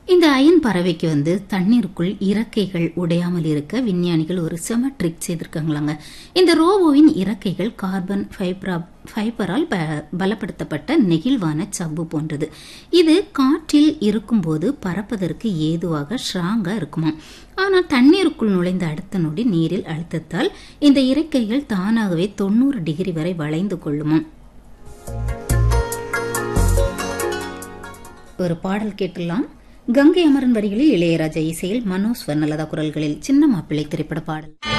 இந்த அயன் பறவைக்கு வந்து தண்ணீருக்குள் இறக்கைகள் உடையாமல் இருக்க விஞ்ஞானிகள் ஒரு செம ட்ரிக் செய்திருக்காங்களாங்க இந்த ரோபோவின் இறக்கைகள் கார்பன் ஃபைப்ரா ஃபைபரால் ப பலப்படுத்தப்பட்ட நெகிழ்வான சவ்வு போன்றது இது காற்றில் இருக்கும்போது பறப்பதற்கு ஏதுவாக ஸ்ட்ராங்காக இருக்குமா ஆனால் தண்ணீருக்குள் நுழைந்த அடுத்த நொடி நீரில் அழுத்தத்தால் இந்த இறக்கைகள் தானாகவே தொண்ணூறு டிகிரி வரை வளைந்து கொள்ளுமா ஒரு பாடல் கேட்டுலாம் கங்கை அமரன் வரிகளில் இளையராஜா இசையில் மனோஜ் வர்ணலதா குரல்களில் சின்ன மாப்பிள்ளை திரைப்பட பாடல்